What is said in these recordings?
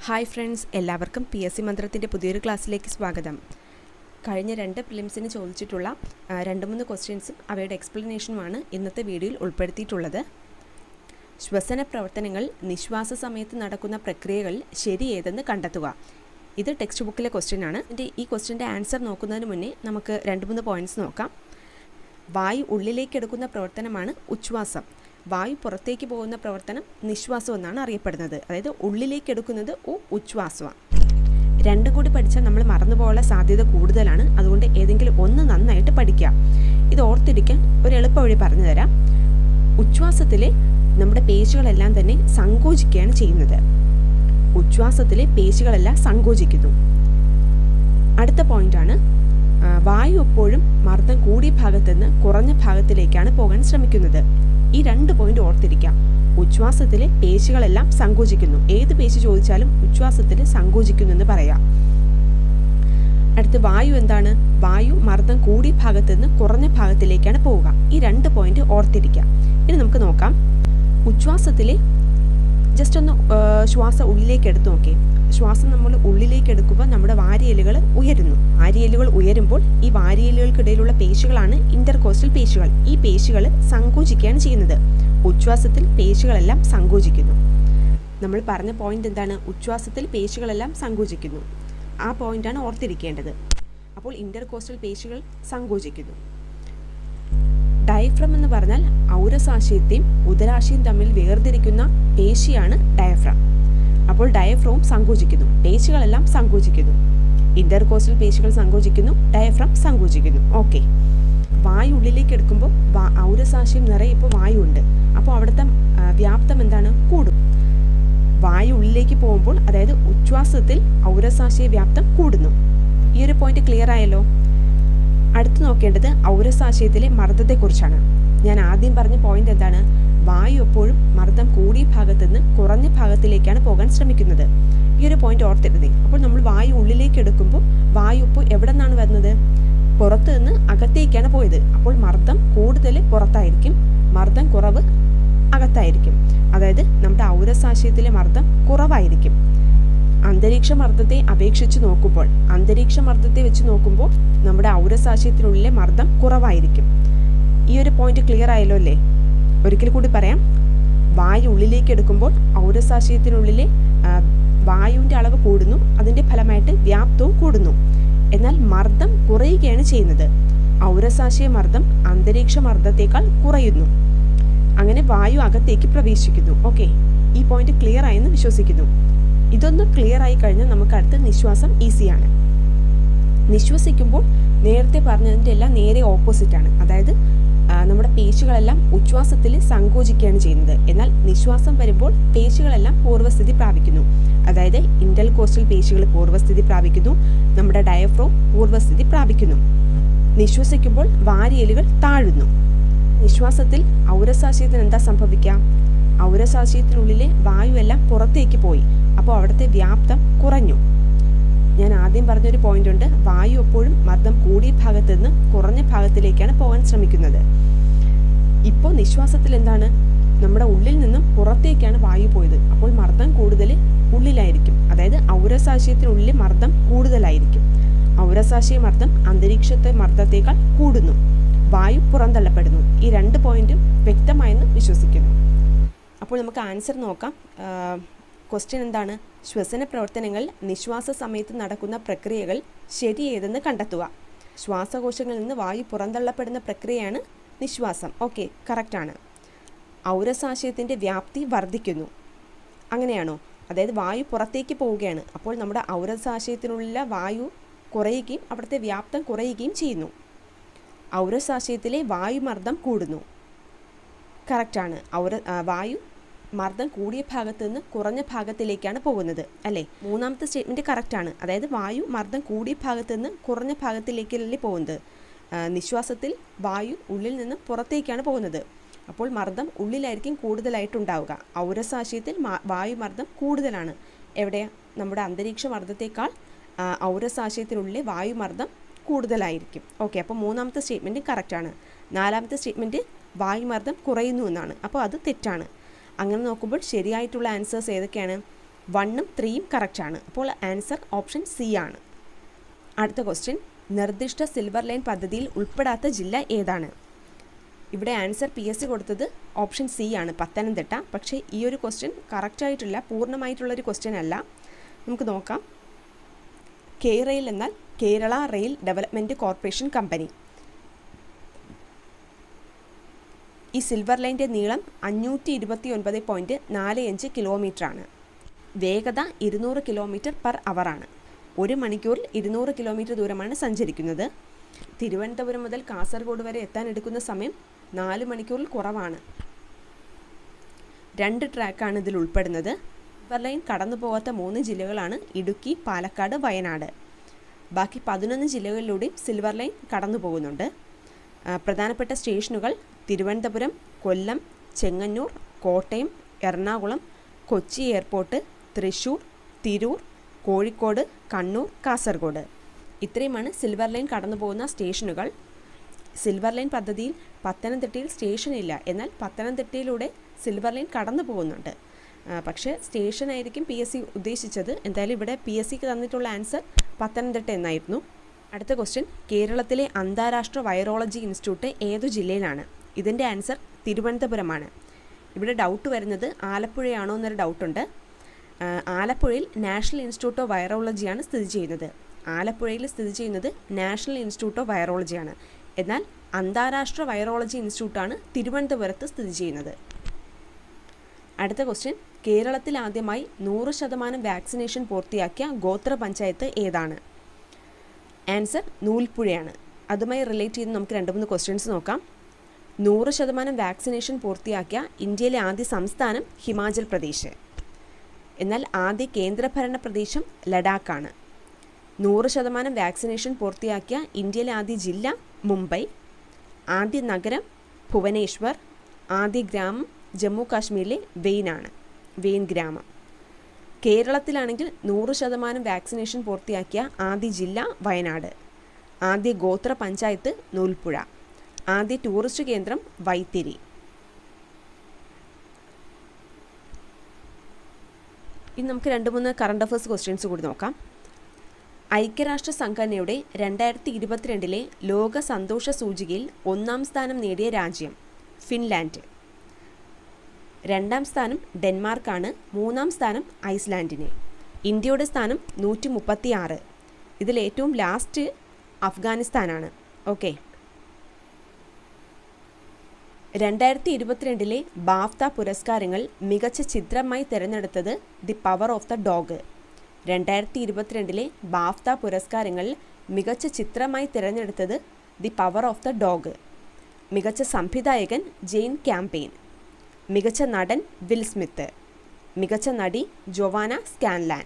hi friends എല്ലാവർക്കും P S C മന്ത്രത്തിൻ്റെ പുതിയൊരു ക്ലാസ്സിലേക്ക് സ്വാഗതം കഴിഞ്ഞ രണ്ട് പ്രിലിംസിന് ചോദിച്ചിട്ടുള്ള ആ, രണ്ട് മൂന്ന് ക്വസ്റ്റ്യൻസും അവയുടെ എക്സ്പ്ലനേഷനുമാണ് ഇന്നത്തെ വീഡിയോയിൽ ഉൾപ്പെടുത്തിയിട്ടുള്ളത് ശ്വസന പ്രവർത്തനങ്ങൾ നിശ്വാസ സമയത്ത് നടക്കുന്ന പ്രക്രിയകൾ ശരി ഏതെന്ന് കണ്ടെത്തുക ഇത് ടെക്സ്റ്റ് ബുക്കിലെ ക്വസ്റ്റ്യൻ ആണ് ഇതിൻ്റെ ഈ ക്വസ്റ്റ്യൻ്റെ ആൻസർ നോക്കുന്നതിന് മുന്നേ നമുക്ക് രണ്ട് മൂന്ന് പോയിൻറ്റ്സ് നോക്കാം വായു ഉള്ളിലേക്ക് എടുക്കുന്ന പ്രവർത്തനമാണ് ഉച്ഛ്വാസം വായു പുറത്തേക്ക് പോകുന്ന പ്രവർത്തനം നിശ്വാസം എന്നാണ് അറിയപ്പെടുന്നത് അതായത് ഉള്ളിലേക്ക് എടുക്കുന്നത് ഉ ഉച്ഛ്വാസമാണ് രണ്ടും കൂടി പഠിച്ചാൽ നമ്മൾ മറന്നുപോകാനുള്ള സാധ്യത കൂടുതലാണ് അതുകൊണ്ട് ഏതെങ്കിലും ഒന്ന് നന്നായിട്ട് പഠിക്കുക ഇത് ഓർത്തിരിക്കാൻ ഒരു എളുപ്പ വഴി പറഞ്ഞു തരാം ഉച്ഛ്വാസത്തിലെ നമ്മുടെ പേശികളെല്ലാം തന്നെ സങ്കോചിക്കുകയാണ് ചെയ്യുന്നത് ഉച്ഛ്വാസത്തിലെ പേശികളെല്ലാം സങ്കോചിക്കുന്നു അടുത്ത പോയിന്റാണ് ആ, വായു എപ്പോഴും മർദ്ദം കൂടിയ ഭാഗത്ത് നിന്ന് കുറഞ്ഞ ഭാഗത്തിലേക്കാണ് പോകാൻ ശ്രമിക്കുന്നത് ഈ രണ്ട് പോയിന്റ് ഓർത്തിരിക്കാം ഉച്ഛ്വാസത്തിലെ പേശികളെല്ലാം സങ്കോചിക്കുന്നു ഏത് പേശി ചോദിച്ചാലും ഉച്ഛ്വാസത്തിൽ സങ്കോചിക്കുന്നു എന്ന് പറയാം അടുത്ത് വായു എന്താണ് വായു മർദ്ദം കൂടിയ ഭാഗത്ത് നിന്ന് കുറഞ്ഞ ഭാഗത്തിലേക്കാണ് പോവുക ഈ രണ്ട് പോയിന്റ് ഓർത്തിരിക്കാം ഇനി നമുക്ക് നോക്കാം ഉച്ഛ്വാസത്തിലെ ജസ്റ്റ് ഒന്ന് ആ, ശ്വാസം ഉള്ളിലേക്ക് എടുത്തു നോക്കി ശ്വാസം നമ്മൾ ഉള്ളിലേക്ക് എടുക്കുമ്പോൾ നമ്മുടെ വാരിയലുകൾ ഉയരുന്നു വാരിയലുകൾ ഉയരുമ്പോൾ ഈ വാരിയലുകൾക്കിടയിലുള്ള പേശികളാണ് ഇന്റർകോസ്റ്റൽ പേശികൾ ഈ പേശികൾ സങ്കോചിക്കുകയാണ് ചെയ്യുന്നത് ഉച്ഛ്വാസത്തിൽ പേശികളെല്ലാം സങ്കോചിക്കുന്നു നമ്മൾ പറഞ്ഞ പോയിന്റ് എന്താണ് ഉച്ഛ്വാസത്തിൽ പേശികളെല്ലാം സങ്കോചിക്കുന്നു ആ പോയിന്റാണ് ഓർത്തിരിക്കേണ്ടത് അപ്പോൾ ഇന്റർകോസ്റ്റൽ പേശികൾ സങ്കോചിക്കുന്നു ഡയഫ്രം എന്ന് പറഞ്ഞാൽ ഔരസാശയത്തെയും ഉദരാശയം തമ്മിൽ വേർതിരിക്കുന്ന പേശിയാണ് ഡയഫ്രം അപ്പോൾ ഡയഫ്രവും സങ്കോചിക്കുന്നു പേശികളെല്ലാം സങ്കോചിക്കുന്നു ഇന്റർകോസ്റ്റൽ പേശികൾ സങ്കോചിക്കുന്നു ഡയഫ്രം സങ്കോചിക്കുന്നു ഓക്കെ വായു ഉള്ളിലേക്ക് എടുക്കുമ്പോൾ വാ- ഔരസാശയം നിറയെ ഇപ്പോൾ വായു ഉണ്ട് അപ്പോൾ അവിടുത്തെ ആ, വ്യാപ്തം എന്താണ് കൂടും വായു ഉള്ളിലേക്ക് പോകുമ്പോൾ അതായത് ഉച്ഛ്വാസത്തിൽ ഔരസാശയ വ്യാപ്തം കൂടുന്നു ഈ ഒരു പോയിന്റ് ക്ലിയർ ആയല്ലോ അടുത്ത് നോക്കേണ്ടത് ഔരസാശയത്തിലെ മർദ്ദത്തെക്കുറിച്ചാണ് ഞാൻ ആദ്യം പറഞ്ഞ പോയിന്റ് എന്താണ് വായു എപ്പോഴും മർദ്ദം കൂടിയ ഭാഗത്ത് നിന്ന് കുറഞ്ഞ ഭാഗത്തിലേക്കാണ് പോകാൻ ശ്രമിക്കുന്നത് ഈ ഒരു പോയിന്റ് ഓർത്തിരുന്നേ അപ്പോൾ നമ്മൾ വായു ഉള്ളിലേക്ക് എടുക്കുമ്പോൾ വായു ഇപ്പോൾ എവിടെ നിന്നാണ് വരുന്നത് പുറത്ത് നിന്ന് അകത്തേക്കാണ് പോയത് അപ്പോൾ മർദ്ദം കൂടുതൽ പുറത്തായിരിക്കും മർദ്ദം കുറവ് അകത്തായിരിക്കും അതായത് നമ്മുടെ ഔരസാശയത്തിലെ മർദ്ദം കുറവായിരിക്കും അന്തരീക്ഷ മർദ്ദത്തെ അപേക്ഷിച്ച് നോക്കുമ്പോൾ അന്തരീക്ഷ മർദ്ദത്തെ വെച്ച് നോക്കുമ്പോൾ നമ്മുടെ ഔരസാശയത്തിനുള്ളിലെ മർദ്ദം കുറവായിരിക്കും ഈ ഒരു പോയിന്റ് ക്ലിയർ ആയല്ലോ അല്ലേ ഒരിക്കൽ കൂടി പറയാം വായു ഉള്ളിലേക്ക് എടുക്കുമ്പോൾ ഔരസാശയത്തിനുള്ളിലെ ആ, വായുവിൻ്റെ അളവ് കൂടുന്നു അതിൻ്റെ ഫലമായിട്ട് വ്യാപ്തവും കൂടുന്നു എന്നാൽ മർദ്ദം കുറയുകയാണ് ചെയ്യുന്നത് ഔരസാശയ മർദ്ദം അന്തരീക്ഷ മർദ്ദത്തേക്കാൾ കുറയുന്നു അങ്ങനെ വായു അകത്തേക്ക് പ്രവേശിക്കുന്നു ഓക്കെ ഈ പോയിന്റ് ക്ലിയർ ആയെന്ന് വിശ്വസിക്കുന്നു ഇതൊന്ന് ക്ലിയർ ആയി കഴിഞ്ഞാൽ നമുക്ക് അടുത്ത നിശ്വാസം ഈസിയാണ് നിശ്വസിക്കുമ്പോൾ നേരത്തെ പറഞ്ഞതിൻ്റെ എല്ലാം നേരെ ഓപ്പോസിറ്റാണ് അതായത് ആ, നമ്മുടെ പേശികളെല്ലാം ഉച്ഛ്വാസത്തിൽ സങ്കോചിക്കുകയാണ് ചെയ്യുന്നത് എന്നാൽ നിശ്വാസം വരുമ്പോൾ പേശികളെല്ലാം പൂർവ്വസ്ഥിതി പ്രാപിക്കുന്നു അതായത് ഇന്റൽ കോസ്റ്റൽ പേശികൾ പൂർവ്വസ്ഥിതി പ്രാപിക്കുന്നു നമ്മുടെ ഡയഫ്രോം പൂർവ്വസ്ഥിതി പ്രാപിക്കുന്നു നിശ്വസിക്കുമ്പോൾ വാരിയലുകൾ താഴുന്നു നിശ്വാസത്തിൽ ഔരസാശയത്തിന് എന്താ സംഭവിക്കാം ഔരസാശയത്തിനുള്ളിലെ വായുവെല്ലാം പുറത്തേക്ക് പോയി അപ്പോൾ അവിടുത്തെ വ്യാപ്തം കുറഞ്ഞു ഞാൻ ആദ്യം പറഞ്ഞൊരു പോയിന്റ് ഉണ്ട് വായു എപ്പോഴും മർദ്ദം കൂടിയ ഭാഗത്ത് നിന്ന് കുറഞ്ഞ ഭാഗത്തിലേക്കാണ് പോകാൻ ശ്രമിക്കുന്നത് ഇപ്പോൾ നിശ്വാസത്തിൽ എന്താണ് നമ്മുടെ ഉള്ളിൽ നിന്നും പുറത്തേക്കാണ് വായു പോയത് അപ്പോൾ മർദ്ദം കൂടുതൽ ഉള്ളിലായിരിക്കും അതായത് ഔരസാശയത്തിനുള്ളിൽ മർദ്ദം കൂടുതലായിരിക്കും ഔരസാശയ മർദ്ദം അന്തരീക്ഷത്തെ മർദ്ദത്തേക്കാൾ കൂടുന്നു വായു പുറന്തള്ളപ്പെടുന്നു ഈ രണ്ട് പോയിന്റും വ്യക്തമായെന്ന് വിശ്വസിക്കുന്നു അപ്പോൾ നമുക്ക് ആൻസർ നോക്കാം ക്വസ്റ്റ്യൻ എന്താണ് ശ്വസന പ്രവർത്തനങ്ങൾ നിശ്വാസ സമയത്ത് നടക്കുന്ന പ്രക്രിയകൾ ശരി ഏതെന്ന് കണ്ടെത്തുക ശ്വാസകോശങ്ങളിൽ നിന്ന് വായു പുറന്തള്ളപ്പെടുന്ന പ്രക്രിയയാണ് നിശ്വാസം ഓക്കെ കറക്റ്റാണ് ഔരസാശയത്തിൻ്റെ വ്യാപ്തി വർദ്ധിക്കുന്നു അങ്ങനെയാണോ അതായത് വായു പുറത്തേക്ക് പോവുകയാണ് അപ്പോൾ നമ്മുടെ ഔരസാശയത്തിനുള്ള വായു കുറയുകയും അവിടുത്തെ വ്യാപ്തം കുറയുകയും ചെയ്യുന്നു ഔരസാശയത്തിലെ വായുമർദ്ദം കൂടുന്നു കറക്റ്റാണ് ഔര ആ, വായു മർദ്ദം കൂടിയ ഭാഗത്ത് നിന്ന് കുറഞ്ഞ ഭാഗത്തിലേക്കാണ് പോകുന്നത് അല്ലേ മൂന്നാമത്തെ സ്റ്റേറ്റ്മെൻറ്റ് കറക്റ്റാണ് അതായത് വായു മർദ്ദം കൂടിയ ഭാഗത്ത് നിന്ന് കുറഞ്ഞ ഭാഗത്തിലേക്കല്ലേ പോകുന്നത് ആ, നിശ്വാസത്തിൽ വായു ഉള്ളിൽ നിന്ന് പുറത്തേക്കാണ് പോകുന്നത് അപ്പോൾ മർദ്ദം ഉള്ളിലായിരിക്കും കൂടുതലായിട്ടുണ്ടാവുക ഔരസാശയത്തിൽ മാ- വായുമർദ്ദം കൂടുതലാണ് എവിടെ നമ്മുടെ അന്തരീക്ഷ മർദ്ദത്തേക്കാൾ ആ, ഔരസാശയത്തിനുള്ളിലെ വായുമർദ്ദം കൂടുതലായിരിക്കും ഓക്കെ അപ്പോൾ മൂന്നാമത്തെ സ്റ്റേറ്റ്മെൻറ്റ് കറക്റ്റാണ് നാലാമത്തെ സ്റ്റേറ്റ്മെൻറ്റ് വായുമർദ്ദം കുറയുന്നു എന്നാണ് അപ്പോൾ അത് തെറ്റാണ് അങ്ങനെ നോക്കുമ്പോൾ ശരിയായിട്ടുള്ള ആൻസേഴ്സ് ഏതൊക്കെയാണ് വണ്ണും ത്രീയും കറക്റ്റാണ് അപ്പോൾ ആൻസർ ഓപ്ഷൻ സി ആണ് അടുത്ത ക്വസ്റ്റ്യൻ നിർദ്ദിഷ്ട സിൽവർ ലൈൻ പദ്ധതിയിൽ ഉൾപ്പെടാത്ത ജില്ല ഏതാണ് ഇവിടെ ആൻസർ പി എസ് സി കൊടുത്തത് ഓപ്ഷൻ സി ആണ് പത്തനംതിട്ട പക്ഷേ ഈ ഒരു ക്വസ്റ്റ്യൻ കറക്റ്റായിട്ടില്ല പൂർണ്ണമായിട്ടുള്ളൊരു ക്വസ്റ്റ്യൻ അല്ല നമുക്ക് നോക്കാം കെ റെയിൽ എന്നാൽ Kerala rail development corporation company ഈ സിൽവർ ലൈൻ്റെ നീളം അഞ്ഞൂറ്റി ഇരുപത്തി ഒൻപത് പോയിൻറ്റ് നാല് അഞ്ച് കിലോമീറ്ററാണ് വേഗത ഇരുന്നൂറ് കിലോമീറ്റർ പെർ അവറാണ് ഒരു മണിക്കൂറിൽ ഇരുന്നൂറ് കിലോമീറ്റർ ദൂരമാണ് സഞ്ചരിക്കുന്നത് തിരുവനന്തപുരം മുതൽ കാസർഗോഡ് വരെ എത്താൻ എടുക്കുന്ന സമയം നാല് മണിക്കൂറിൽ കുറവാണ് രണ്ട് ട്രാക്കാണ് ഇതിൽ ഉൾപ്പെടുന്നത് സിൽവർ ലൈൻ കടന്നു പോകാത്ത മൂന്ന് ജില്ലകളാണ് ഇടുക്കി പാലക്കാട് വയനാട് ബാക്കി പതിനൊന്ന് ജില്ലകളിലൂടെയും സിൽവർ ലൈൻ കടന്നു പോകുന്നുണ്ട് ആ, പ്രധാനപ്പെട്ട സ്റ്റേഷനുകൾ തിരുവനന്തപുരം കൊല്ലം ചെങ്ങന്നൂർ കോട്ടയം എറണാകുളം കൊച്ചി എയർപോർട്ട് തൃശൂർ തിരൂർ കോഴിക്കോട് കണ്ണൂർ കാസർഗോഡ് ഇത്രയുമാണ് സിൽവർ ലൈൻ കടന്നു പോകുന്ന സ്റ്റേഷനുകൾ സിൽവർ ലൈൻ പദ്ധതിയിൽ പത്തനംതിട്ടയിൽ സ്റ്റേഷനില്ല എന്നാൽ പത്തനംതിട്ടയിലൂടെ സിൽവർ ലൈൻ കടന്നു പോകുന്നുണ്ട് ആ, പക്ഷേ സ്റ്റേഷനായിരിക്കും പി എസ് സി ഉദ്ദേശിച്ചത് എന്തായാലും ഇവിടെ പി എസ് സിക്ക് തന്നിട്ടുള്ള ആൻസർ പത്തനംതിട്ട എന്നായിരുന്നു അടുത്ത ക്വസ്റ്റ്യൻ കേരളത്തിലെ അന്താരാഷ്ട്ര വൈറോളജി ഇൻസ്റ്റിറ്റ്യൂട്ട് ഏതു ജില്ലയിലാണ് ഇതിൻ്റെ ആൻസർ തിരുവനന്തപുരമാണ് ഇവിടെ ഡൗട്ട് വരുന്നത് ആലപ്പുഴയാണോ എന്നൊരു ഡൗട്ടുണ്ട് ആ, ആലപ്പുഴയിൽ നാഷണൽ ഇൻസ്റ്റിറ്റ്യൂട്ട് ഓഫ് വൈറോളജിയാണ് സ്ഥിതി ചെയ്യുന്നത് ആലപ്പുഴയിൽ സ്ഥിതി ചെയ്യുന്നത് നാഷണൽ ഇൻസ്റ്റിറ്റ്യൂട്ട് ഓഫ് വൈറോളജിയാണ് എന്നാൽ അന്താരാഷ്ട്ര വൈറോളജി ഇൻസ്റ്റിറ്റ്യൂട്ടാണ് തിരുവനന്തപുരത്ത് സ്ഥിതി ചെയ്യുന്നത് അടുത്ത ക്വസ്റ്റ്യൻ കേരളത്തിൽ ആദ്യമായി നൂറ് ശതമാനം വാക്സിനേഷൻ പൂർത്തിയാക്കിയ ഗോത്ര പഞ്ചായത്ത് ഏതാണ് ആൻസർ നൂൽപ്പുഴയാണ് അതുമായി റിലേറ്റ് ചെയ്ത് നമുക്ക് രണ്ട് മൂന്ന് ക്വസ്റ്റ്യൻസ് നോക്കാം നൂറ് ശതമാനം വാക്സിനേഷൻ പൂർത്തിയാക്കിയ ഇന്ത്യയിലെ ആദ്യ സംസ്ഥാനം ഹിമാചൽ പ്രദേശ് എന്നാൽ ആദ്യ കേന്ദ്രഭരണ പ്രദേശം ലഡാക്കാണ് നൂറ് ശതമാനം വാക്സിനേഷൻ പൂർത്തിയാക്കിയ ഇന്ത്യയിലെ ആദ്യ ജില്ല മുംബൈ ആദ്യ നഗരം ഭുവനേശ്വർ ആദ്യ ഗ്രാമം ജമ്മു കാശ്മീരിലെ വെയിനാണ് വെയിൻ ഗ്രാമം കേരളത്തിലാണെങ്കിൽ നൂറ് ശതമാനം വാക്സിനേഷൻ പൂർത്തിയാക്കിയ ആദ്യ ജില്ല വയനാട് ആദ്യ ഗോത്ര പഞ്ചായത്ത് നൂൽപ്പുഴ ആദ്യ ടൂറിസ്റ്റ് കേന്ദ്രം വൈത്തിരി ഇനി നമുക്ക് രണ്ട് മൂന്ന് കറണ്ട് അഫയേഴ്സ് ക്വസ്റ്റ്യൻസ് കൂടി നോക്കാം ഐക്യരാഷ്ട്ര സംഘടനയുടെ രണ്ടായിരത്തി ഇരുപത്തിരണ്ടിലെ ലോക സന്തോഷ സൂചികയിൽ ഒന്നാം സ്ഥാനം നേടിയ രാജ്യം ഫിൻലാൻഡ് രണ്ടാം സ്ഥാനം ഡെൻമാർക്കാണ് മൂന്നാം സ്ഥാനം ഐസ്ലാൻഡിന് ഇന്ത്യയുടെ സ്ഥാനം നൂറ്റി മുപ്പത്തി ആറ് ഇതിൽ ഏറ്റവും ലാസ്റ്റ് അഫ്ഗാനിസ്ഥാനാണ് ഓക്കെ രണ്ടായിരത്തി ഇരുപത്തിരണ്ടിലെ ബാഫ്ത പുരസ്കാരങ്ങൾ മികച്ച ചിത്രമായി തിരഞ്ഞെടുത്തത് the power of the dog രണ്ടായിരത്തി ഇരുപത്തിരണ്ടിലെ ബാഫ്ത പുരസ്കാരങ്ങളിൽ മികച്ച ചിത്രമായി തിരഞ്ഞെടുത്തത് the power of the dog മികച്ച സംവിധായകൻ ജെയിൻ ക്യാമ്പെയിൻ മികച്ച നടൻ വിൽ സ്മിത്ത് മികച്ച നടി ജൊവാന സ്കാൻലാൻ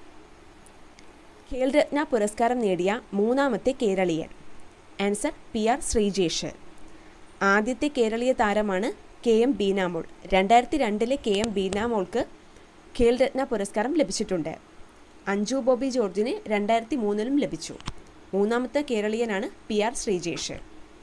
ഖേൽരത്ന പുരസ്കാരം നേടിയ മൂന്നാമത്തെ കേരളീയൻ ആൻസർ പി ആർ ശ്രീജേഷ് ആദ്യത്തെ കേരളീയ താരമാണ് കെ എം ബീനാമോൾ രണ്ടായിരത്തി രണ്ടിലെ കെ എം ബീനാമോൾക്ക് ഖേൽരത്ന പുരസ്കാരം ലഭിച്ചിട്ടുണ്ട് അഞ്ജു ബോബി ജോർജിന് രണ്ടായിരത്തി മൂന്നിലും ലഭിച്ചു മൂന്നാമത്തെ കേരളീയനാണ് പി ആർ ശ്രീജേഷ്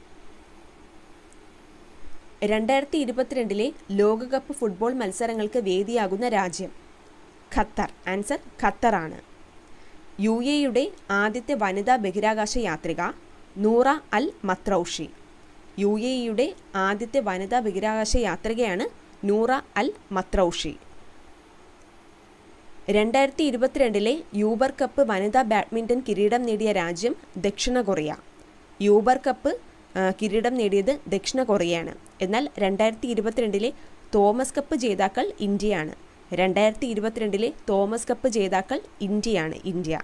രണ്ടായിരത്തി ഇരുപത്തിരണ്ടിലെ ലോകകപ്പ് ഫുട്ബോൾ മത്സരങ്ങൾക്ക് വേദിയാകുന്ന രാജ്യം ഖത്തർ ആൻസർ ഖത്തറാണ് യു എയുടെ ആദ്യത്തെ വനിതാ ബഹിരാകാശ യാത്രിക നൂറ അൽ മത്രൌഷി യു എയുടെ ആദ്യത്തെ വനിതാ ബഹിരാകാശ യാത്രികയാണ് നൂറ അൽ മത്രൌഷി രണ്ടായിരത്തി ഇരുപത്തിരണ്ടിലെ യൂബർ കപ്പ് വനിതാ ബാഡ്മിൻ്റൺ കിരീടം നേടിയ രാജ്യം ദക്ഷിണ കൊറിയ യൂബർ കപ്പ് ആ, കിരീടം നേടിയത് ദക്ഷിണ കൊറിയയാണ് എന്നാൽ രണ്ടായിരത്തി ഇരുപത്തിരണ്ടിലെ തോമസ് കപ്പ് ജേതാക്കൾ ഇന്ത്യയാണ് രണ്ടായിരത്തി ഇരുപത്തിരണ്ടിലെ തോമസ് കപ്പ് ജേതാക്കൾ ഇന്ത്യയാണ് ഇന്ത്യ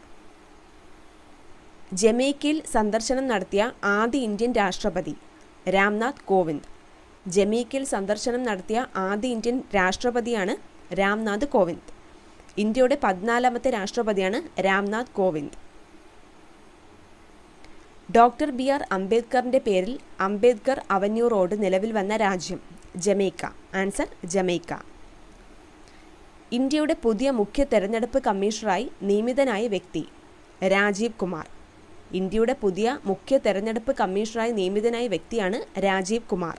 ജമൈക്കയിൽ സന്ദർശനം നടത്തിയ ആദ്യ ഇന്ത്യൻ രാഷ്ട്രപതി രാംനാഥ് കോവിന്ദ് ജമൈക്കയിൽ സന്ദർശനം നടത്തിയ ആദ്യ ഇന്ത്യൻ രാഷ്ട്രപതിയാണ് രാംനാഥ് കോവിന്ദ് ഇന്ത്യയുടെ പതിനാലാമത്തെ രാഷ്ട്രപതിയാണ് Ramnath Kovind doctor B R അംബേദ്കറിൻ്റെ പേരിൽ അംബേദ്കർ അവന്യൂ റോഡ് നിലവിൽ വന്ന രാജ്യം ജമൈക്ക ആൻസർ ജമൈക്ക ഇന്ത്യയുടെ പുതിയ മുഖ്യ തെരഞ്ഞെടുപ്പ് കമ്മീഷണറായി നിയമിതനായ വ്യക്തി രാജീവ് കുമാർ ഇന്ത്യയുടെ പുതിയ മുഖ്യ തെരഞ്ഞെടുപ്പ് കമ്മീഷണറായി നിയമിതനായ വ്യക്തിയാണ് Rajeev Kumar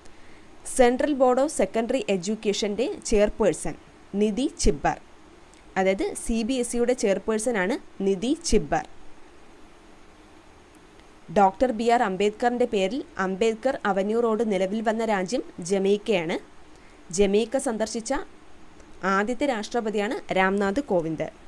central board of secondary എഡ്യൂക്കേഷൻ്റെ ചെയർപേഴ്സൺ നിധി ചിബ്ബർ അതായത് സി ബി എസ് സിയുടെ ചെയർപേഴ്സണാണ് Nidhi Chhibber doctor B R അംബേദ്കറിൻ്റെ പേരിൽ അംബേദ്കർ അവന്യൂ റോഡ് നിലവിൽ വന്ന രാജ്യം ജമൈക്കയാണ് ജമൈക്ക സന്ദർശിച്ച ആദ്യത്തെ രാഷ്ട്രപതിയാണ് രാംനാഥ് കോവിന്ദ്